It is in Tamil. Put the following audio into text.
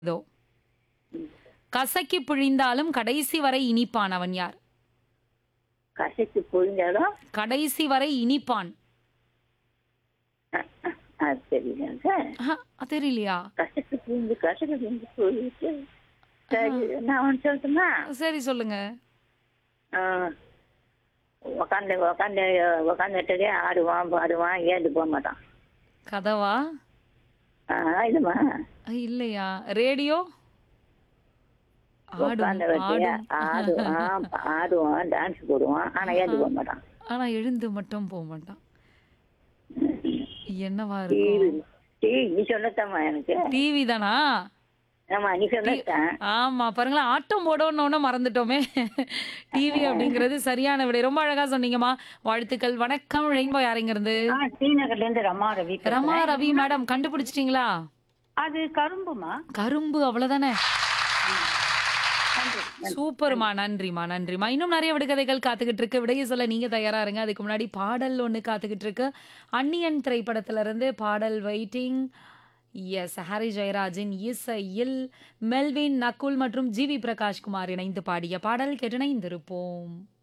இதோ கசக்கி பிழிந்தாலும் கடைசி வரை இனிப்பான் அவன் யார் கசைக்கு புரிஞ்சாலும் கடைசி வரை இனிப்பான் அது தெரியல சார் ஆஹா, அது தெரியலையா கசைக்கு புரிஞ்சு கசைக்கு புரிஞ்சு போயிட்டு சரி நான் ஒன்று சொல்லட்டுமா சரி சொல்லுங்க உக்காந்து உக்காந்து உக்காந்துட்டே ஆடுவான் பாடுவான் ஏந்து போக மாட்டான் கதவா ஆ, இல்லைம்மா அஹ், இல்லையா ரேடியோ ஆடும் உட்காந்து வச்சு ஆடும் ஆடுவான் ஆடுவான் டான்ஸ் போடுவான் ஆனா ஏந்து போக மாட்டான் ஆனா எழுந்து மட்டும் போக மாட்டான் என்னவா டிவி இருக்கும் டிவி நீ சொன்னதாம்மா எனக்கு டிவி தானா ஆமா நீ சொன்னதான் ஆமா பாருங்களேன் ஆட்டம் போடணும்னு மறந்துட்டோமே டிவி அப்படிங்கிறது சரியான விடை ரொம்ப அழகா சொன்னீங்கம்மா வாழ்த்துக்கள் வணக்கம் ரெயின்போ யாருங்க இருந்து ஸ்ரீநகர்ல இருந்து ரமா ரவி பேசுறேன். ரமா ரவி மேடம் கண்டுபிடிச்சிட்டீங்களா அது கரும்புமா கரும்பு அவ்வளவுதானே சூப்பர்மா நன்றிமா நன்றிமா இன்னும் நிறைய விடுகதைகள் காத்துக்கிட்டு இருக்கு விடைய சொல்ல நீங்க தயாரா இருங்க அதுக்கு முன்னாடி பாடல் ஒண்ணு காத்துக்கிட்டு இருக்கு அன்னியன் திரைப்படத்துல இருந்து பாடல் வெயிட்டிங் எஸ் ஹாரி ஜெயராஜின் இசையில் மெல்வின் நக்குல் மற்றும் ஜிவி பிரகாஷ்குமார் இணைந்து பாடிய பாடல் கேட்டு இணைந்திருப்போம்